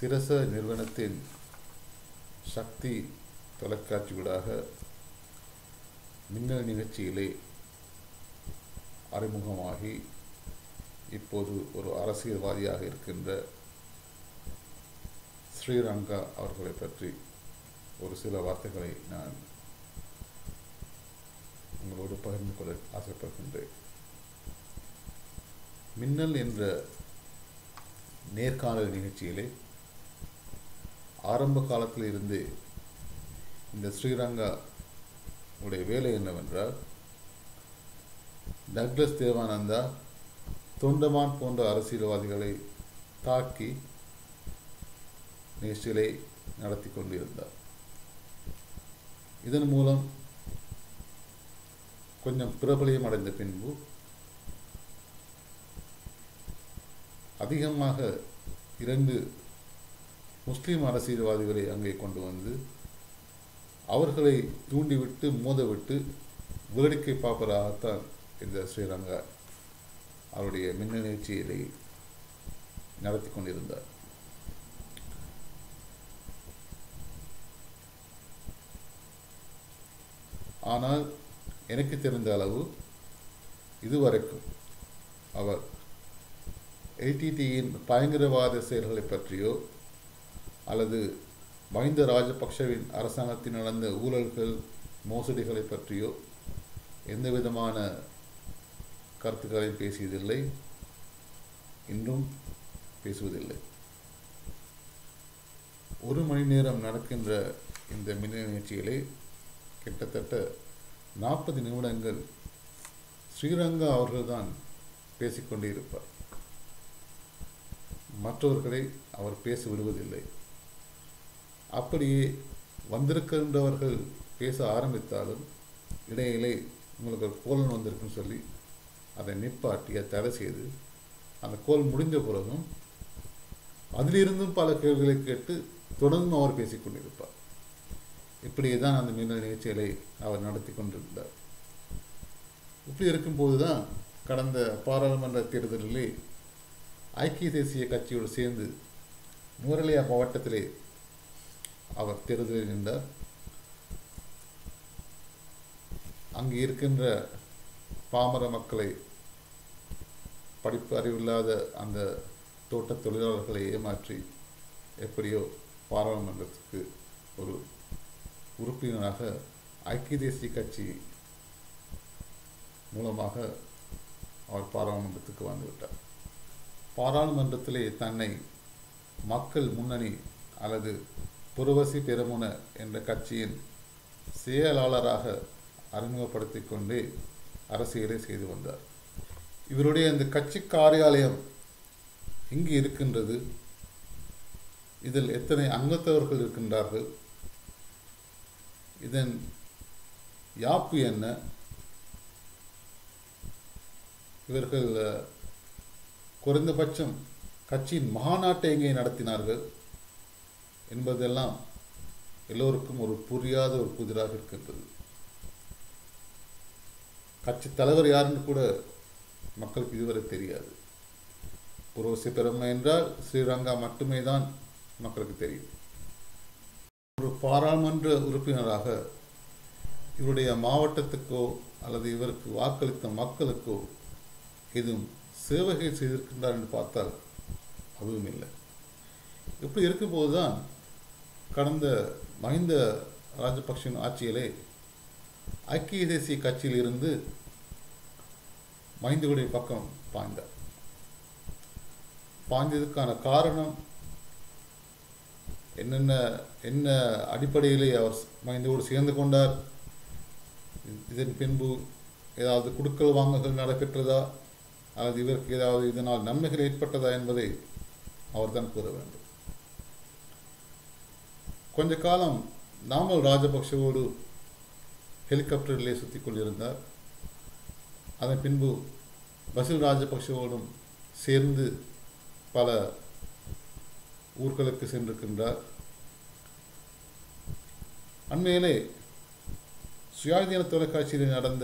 சிரச நிறுவனத்தின் சக்தி தொலைக்காட்சியூடாக மின்னல் நிகழ்ச்சியிலே அறிமுகமாகி இப்போது ஒரு அரசியல்வாதியாக இருக்கின்ற ஸ்ரீரங்கா அவர்களை பற்றி ஒரு சில வார்த்தைகளை நான் உங்களோடு பகிர்ந்து கொள்ள ஆசைப்படுகின்றேன் மின்னல் என்ற நேர்காணல் நிகழ்ச்சியிலே ஆரம்ப காலத்தில் இருந்து இந்த ஸ்ரீரங்கா உடைய வேலை என்னவென்றால் டக்ளஸ் தேவானந்தா தொண்டமான் போன்ற அரசியல்வாதிகளை தாக்கி நிகழ்ச்சிகளை நடத்தி கொண்டிருந்தார் இதன் மூலம் கொஞ்சம் பிரபலியம் அடைந்த பின்பு அதிகமாக இரண்டு முஸ்லீம் அரசியல்வாதிகளை அங்கே கொண்டு வந்து அவர்களை தூண்டிவிட்டு மோதவிட்டு வேடிக்கை பார்ப்பதாகத்தான் இந்த ஸ்ரீரங்கா அவருடைய மின்னல் நிகழ்ச்சியை நடத்தி கொண்டிருந்தார் ஆனால் எனக்கு தெரிந்த அளவு இதுவரைக்கும் அவர் ஏடிடியின் பயங்கரவாத செயல்களை பற்றியோ அல்லது மஹிந்த ராஜபக்ஷவின் அரசாங்கத்தில் நடந்த ஊழல்கள் மோசடிகளை பற்றியோ எந்த விதமான கருத்துக்களையும் பேசியதில்லை இன்றும் பேசுவதில்லை ஒரு மணி நேரம் நடக்கின்ற இந்த மின்னணு நிகழ்ச்சியிலே கிட்டத்தட்ட நாற்பது நிமிடங்கள் ஸ்ரீரங்கா அவர்கள்தான் பேசிக்கொண்டே இருப்பார் மற்றவர்களை அவர் பேச விடுவதில்லை அப்படியே வந்திருக்கின்றவர்கள் பேச ஆரம்பித்தாலும் இடையிலே உங்களுக்கு ஒரு கோலன் வந்திருக்குன்னு சொல்லி அதை நிப்பாட்டி அதை தடை செய்து அந்த கோல் முடிந்த பிறகும் அதிலிருந்தும் பல கேள்விகளை கேட்டு தொடர்ந்து அவர் பேசிக்கொண்டிருப்பார் இப்படியே தான் அந்த மின்னல் நிகழ்ச்சிகளை அவர் நடத்தி கொண்டிருந்தார் இப்படி இருக்கும்போது தான் கடந்த பாராளுமன்ற தேர்தலிலே ஐக்கிய தேசிய கட்சியோடு சேர்ந்து நுவரலியா மாவட்டத்திலே அவர் தேர்தலில் நின்றார் அங்கு இருக்கின்ற பாமர மக்களை படிப்பு அறிவில்லாத அந்த தோட்ட தொழிலாளர்களை ஏமாற்றி எப்படியோ பாராளுமன்றத்துக்கு ஒரு உறுப்பினராக ஐக்கிய தேசிய கட்சி மூலமாக அவர் பாராளுமன்றத்துக்கு வந்துவிட்டார் பாராளுமன்றத்திலே தன்னை மக்கள் முன்னணி அல்லது புரவசி பெருமுன என்ற கட்சியின் செயலாளராக அறிமுகப்படுத்திக் கொண்டே அரசியலை செய்து வந்தார் இவருடைய இந்த கட்சி காரியாலயம் இங்கு இருக்கின்றது இதில் எத்தனை அங்கத்தவர்கள் இருக்கின்றார்கள் இதன் யாப்பு என்ன இவர்கள் குறைந்தபட்சம் கட்சியின் மகாநாட்டை எங்கே நடத்தினார்கள் என்பதெல்லாம் எல்லோருக்கும் ஒரு புரியாத ஒரு புதிராக இருக்கின்றது கட்சி தலைவர் யாருன்னு கூட மக்களுக்கு இதுவரை தெரியாது புரோசி பெருமை என்றால் ஸ்ரீரங்கா மட்டுமே தான் மக்களுக்கு தெரியும் ஒரு பாராளுமன்ற உறுப்பினராக இவருடைய மாவட்டத்துக்கோ அல்லது இவருக்கு வாக்களித்த மக்களுக்கோ எதுவும் சேவைகை செய்திருக்கின்றார் என்று பார்த்தால் அதுவும் இல்லை இப்படி இருக்கும்போது தான் கடந்த மஹிந்த ராஜபக்ஷின் ஆட்சியிலே ஐக்கிய தேசிய கட்சியில் இருந்து மஹிந்தவுடைய பக்கம் பாய்ந்தார் பாய்ந்ததுக்கான காரணம் என்னென்ன என்ன அடிப்படையிலே அவர் மஹிந்தவோடு சேர்ந்து கொண்டார் இதன் பின்பு ஏதாவது குடுக்கல் வாங்கல்கள் நடைபெற்றதா அல்லது இவருக்கு ஏதாவது இதனால் நன்மைகள் ஏற்பட்டதா என்பதை அவர்தான் கூற வேண்டும் கொஞ்ச காலம் நாமல் ராஜபக்ஷவோடு ஹெலிகாப்டரிலே சுற்றி கொண்டிருந்தார் அதன் பின்பு பசில் ராஜபக்ஷவோடும் சேர்ந்து பல ஊர்களுக்கு சென்றிருக்கின்றார் அண்மையிலே சுயாதீன தொலைக்காட்சியில் நடந்த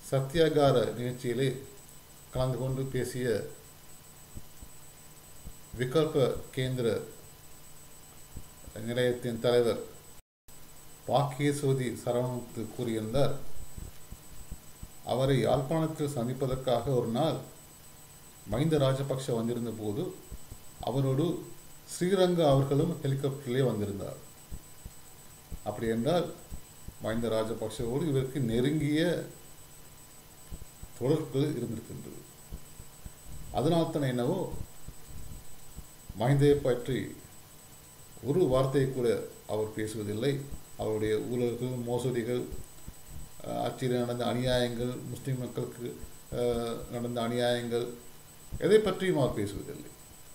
சத்தியாகார நிகழ்ச்சியிலே கலந்து கொண்டு பேசிய விகல்ப கேந்திர நிலையத்தின் தலைவர் பாக்கியசோதி சரவணத்து கூறியிருந்தார் அவரை யாழ்ப்பாணத்தில் சந்திப்பதற்காக ஒரு நாள் மஹிந்த ராஜபக்ஷ வந்திருந்த போது அவரோடு ஸ்ரீரங்க அவர்களும் ஹெலிகாப்டரிலே வந்திருந்தார் அப்படி என்றால் மஹிந்த ராஜபக்ஷவோடு இவருக்கு நெருங்கிய தொடர்புகள் இருந்திருக்கின்றது அதனால்தான் என்னவோ மஹிந்தையை பற்றி ஒரு வார்த்தையை கூட அவர் பேசுவதில்லை அவருடைய ஊழல்கள் மோசடிகள் ஆட்சியில் நடந்த அநியாயங்கள் முஸ்லிம் மக்களுக்கு நடந்த அநியாயங்கள் எதை பற்றியும் அவர் பேசுவதில்லை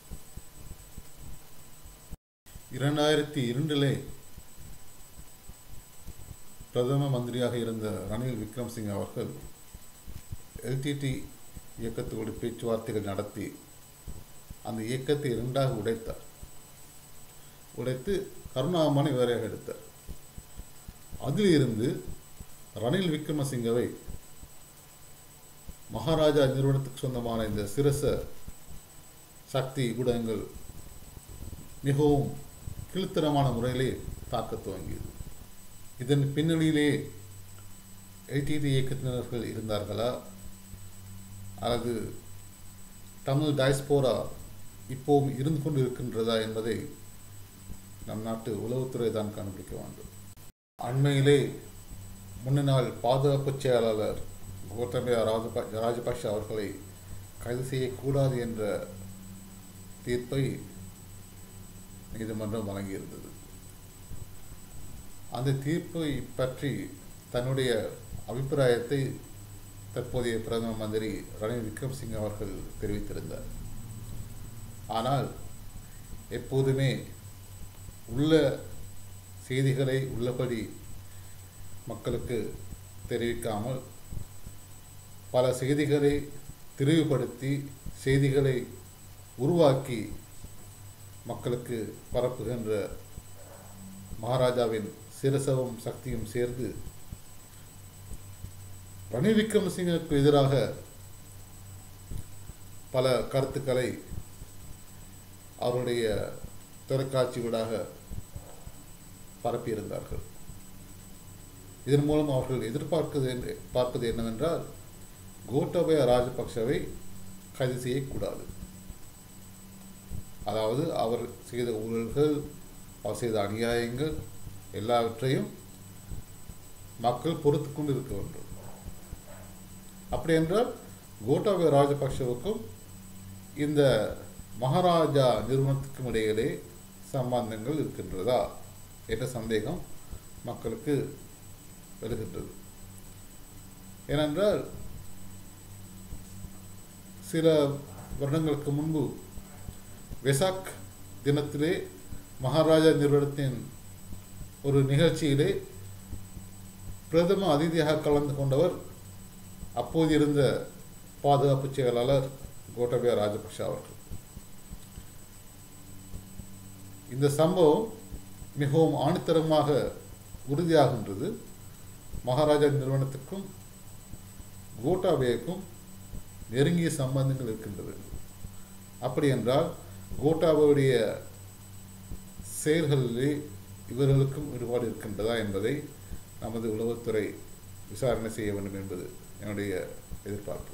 இரண்டாயிரத்தி இரண்டிலே பிரதம மந்திரியாக இருந்த ரணில் விக்ரம்சிங் அவர்கள் எல்டிடி இயக்கத்தோடு பேச்சுவார்த்தைகள் நடத்தி அந்த இயக்கத்தை இரண்டாக உடைத்தார் உடைத்து கருணாமனை வேறையாக எடுத்தார் அதிலிருந்து ரணில் விக்ரமசிங்கவை மகாராஜா நிறுவனத்துக்கு சொந்தமான இந்த சிரச சக்தி ஊடகங்கள் மிகவும் கீழ்த்தரமான முறையிலே தாக்க துவங்கியது இதன் பின்னணியிலே எல்டிடி இயக்கத்தினர்கள் இருந்தார்களா அல்லது தமிழ் டயஸ்போரா இப்போவும் இருந்து கொண்டு இருக்கின்றதா என்பதை நம் நாட்டு உளவுத்துறை தான் கண்டுபிடிக்க வேண்டும் அண்மையிலே முன்னாள் பாதுகாப்பு செயலாளர் கோத்தபய ராஜப ராஜபக்ஷ அவர்களை கைது செய்யக்கூடாது என்ற தீர்ப்பை நீதிமன்றம் வழங்கியிருந்தது அந்த தீர்ப்பை பற்றி தன்னுடைய அபிப்பிராயத்தை தற்போதைய பிரதம மந்திரி ரணில் விக்ரம்சிங் அவர்கள் தெரிவித்திருந்தார் ஆனால் எப்போதுமே உள்ள செய்திகளை உள்ளபடி மக்களுக்கு தெரிவிக்காமல் பல செய்திகளை திரிவுபடுத்தி செய்திகளை உருவாக்கி மக்களுக்கு பரப்புகின்ற மகாராஜாவின் சிரசவும் சக்தியும் சேர்ந்து ரணில் விக்ரமசிங்கனுக்கு எதிராக பல கருத்துக்களை அவருடைய தொலைக்காட்சியூடாக பரப்பியிருந்தார்கள் இதன் மூலம் அவர்கள் எதிர்பார்ப்பது பார்ப்பது என்னவென்றால் கோட்டபய ராஜபக்சவை கைது செய்யக்கூடாது அதாவது அவர் செய்த ஊழல்கள் அவர் செய்த அநியாயங்கள் எல்லாவற்றையும் மக்கள் பொறுத்து கொண்டு இருக்க வேண்டும் அப்படி என்றால் கோட்டாபய ராஜபக்சவுக்கும் இந்த மகாராஜா நிறுவனத்துக்கும் இடையிலே சம்பந்தங்கள் இருக்கின்றதா என்ற சந்தேகம் மக்களுக்கு வருகின்றது ஏனென்றால் சில வருடங்களுக்கு முன்பு வெசாக் தினத்திலே மகாராஜா நிறுவனத்தின் ஒரு நிகழ்ச்சியிலே பிரதம அதிதியாக கலந்து கொண்டவர் அப்போது இருந்த பாதுகாப்பு செயலாளர் கோட்டபய ராஜபக்ஷ அவர்கள் இந்த சம்பவம் மிகவும் ஆணித்தரமாக உறுதியாகின்றது மகாராஜா நிறுவனத்துக்கும் கோட்டாபேக்கும் நெருங்கிய சம்பந்தங்கள் இருக்கின்றது அப்படி என்றால் கோட்டாபுடைய செயல்களிலே இவர்களுக்கும் ஈடுபாடு இருக்கின்றதா என்பதை நமது உளவுத்துறை விசாரணை செய்ய வேண்டும் என்பது என்னுடைய எதிர்பார்ப்பு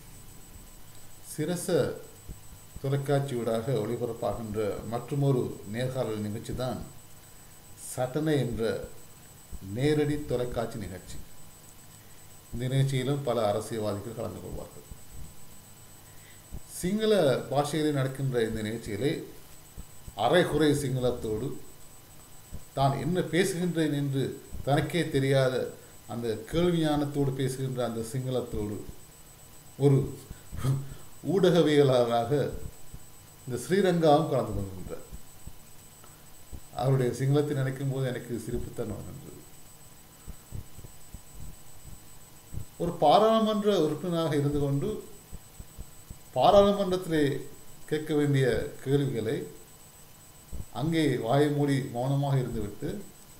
சிரச தொலைக்காட்சியூடாக ஒளிபரப்பாகின்ற மற்றொரு நேர்காணல் நிகழ்ச்சி தான் சட்டனை என்ற நேரடி தொலைக்காட்சி நிகழ்ச்சி இந்த நிகழ்ச்சியிலும் பல அரசியல்வாதிகள் கலந்து கொள்வார்கள் சிங்கள பாஷையில் நடக்கின்ற இந்த நிகழ்ச்சியிலே அரைகுறை சிங்களத்தோடு தான் என்ன பேசுகின்றேன் என்று தனக்கே தெரியாத அந்த கேள்வியானத்தோடு பேசுகின்ற அந்த சிங்களத்தோடு ஒரு ஊடகவியலாளராக இந்த ஸ்ரீரங்காவும் கலந்து கொள்கின்றார் அவருடைய சிங்களத்தை நினைக்கும் போது எனக்கு சிரிப்புத்தான் வருகின்றது ஒரு பாராளுமன்ற உறுப்பினராக இருந்து கொண்டு பாராளுமன்றத்திலே கேட்க வேண்டிய கேள்விகளை அங்கே வாயை மூடி மௌனமாக இருந்துவிட்டு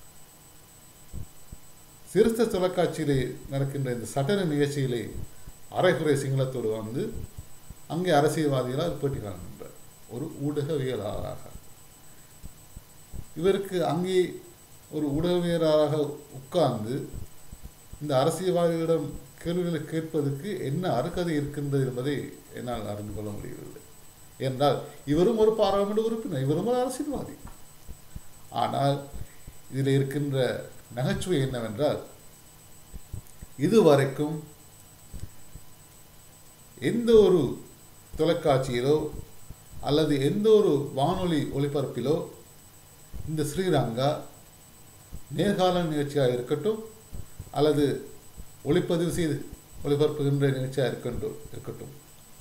சிறுத்த தொலைக்காட்சியிலே நடக்கின்ற இந்த சட்டன நிகழ்ச்சியிலே அரைகுறை சிங்களத்தோடு வந்து அங்கே அரசியல்வாதிகளால் பேட்டி காண்கின்றார் ஒரு ஊடகவியலாளராக இவருக்கு அங்கே ஒரு ஊடகவியலாளராக உட்கார்ந்து இந்த அரசியல்வாதிகளிடம் கேள்விகளை கேட்பதற்கு என்ன அருகதை இருக்கின்றது என்பதை என்னால் அறிந்து கொள்ள முடியவில்லை என்றால் இவரும் ஒரு பாராளுமன்ற உறுப்பினர் இவரும் ஒரு அரசியல்வாதி ஆனால் இதில் இருக்கின்ற நகைச்சுவை என்னவென்றால் இதுவரைக்கும் எந்த ஒரு தொலைக்காட்சியிலோ அல்லது எந்த ஒரு வானொலி ஒளிபரப்பிலோ இந்த ஸ்ரீரங்கா நேர்காண நிகழ்ச்சியாக இருக்கட்டும் அல்லது ஒளிப்பதிவு செய்து ஒளிபரப்புகின்ற நிகழ்ச்சியாக இருக்கட்டும் இருக்கட்டும்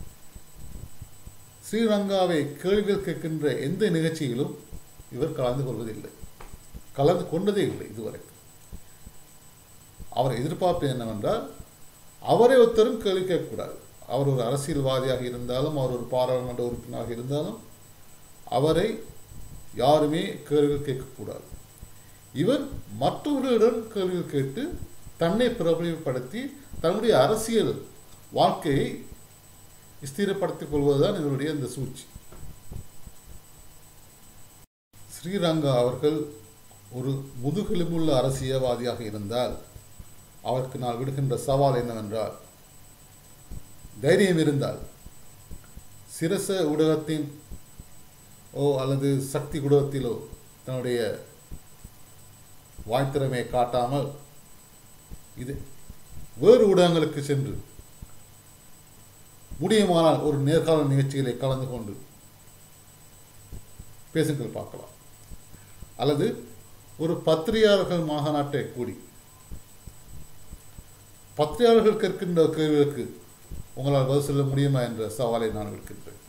ஸ்ரீரங்காவை கேள்விகள் கேட்கின்ற எந்த நிகழ்ச்சியிலும் இவர் கலந்து கொள்வதில்லை கலந்து கொண்டதே இல்லை இதுவரைக்கும் அவர் எதிர்பார்ப்பு என்னவென்றால் அவரை ஒருத்தரும் கேள்வி கேட்கக்கூடாது அவர் ஒரு அரசியல்வாதியாக இருந்தாலும் அவர் ஒரு பாராளுமன்ற உறுப்பினராக இருந்தாலும் அவரை யாருமே கேள்விகள் கேட்கக்கூடாது இவர் மற்றவர்களிடம் கேள்விகள் கேட்டு தன்னை பிரபலப்படுத்தி தன்னுடைய அரசியல் வாழ்க்கையை ஸ்திரப்படுத்திக் கொள்வதுதான் இவருடைய இந்த சூழ்ச்சி ஸ்ரீரங்கா அவர்கள் ஒரு முதுகெலும்புள்ள அரசியல்வாதியாக இருந்தால் அவருக்கு நான் விடுகின்ற சவால் என்னவென்றால் தைரியம் இருந்தால் சிரச ஊடகத்தின் ஓ அல்லது சக்தி ஊடகத்திலோ தன்னுடைய வாய்த்திறமையை காட்டாமல் இது வேறு ஊடகங்களுக்கு சென்று முடியுமானால் ஒரு நேர்காணல் நிகழ்ச்சிகளை கலந்து கொண்டு பேசுங்கள் பார்க்கலாம் அல்லது ஒரு பத்திரிகையாளர்கள் மாநாட்டை கூடி பத்திரிகையாளர்கள் கேட்கின்ற கேள்விகளுக்கு உங்களால் பதில் சொல்ல முடியுமா என்ற சவாலை நான் விடுக்கின்றேன்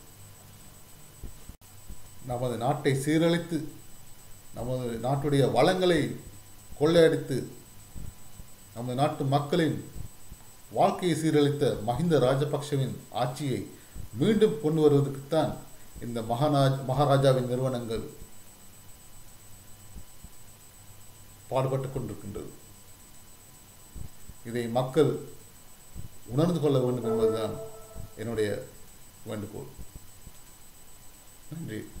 நமது நாட்டை சீரழித்து நமது நாட்டுடைய வளங்களை கொள்ளையடித்து நமது நாட்டு மக்களின் வாழ்க்கையை சீரழித்த மஹிந்த ராஜபக்ஷவின் ஆட்சியை மீண்டும் கொண்டு வருவதற்குத்தான் இந்த மகாராஜ் மகாராஜாவின் நிறுவனங்கள் பாடுபட்டு கொண்டிருக்கின்றது இதை மக்கள் உணர்ந்து கொள்ள வேண்டும் என்பதுதான் என்னுடைய வேண்டுகோள் நன்றி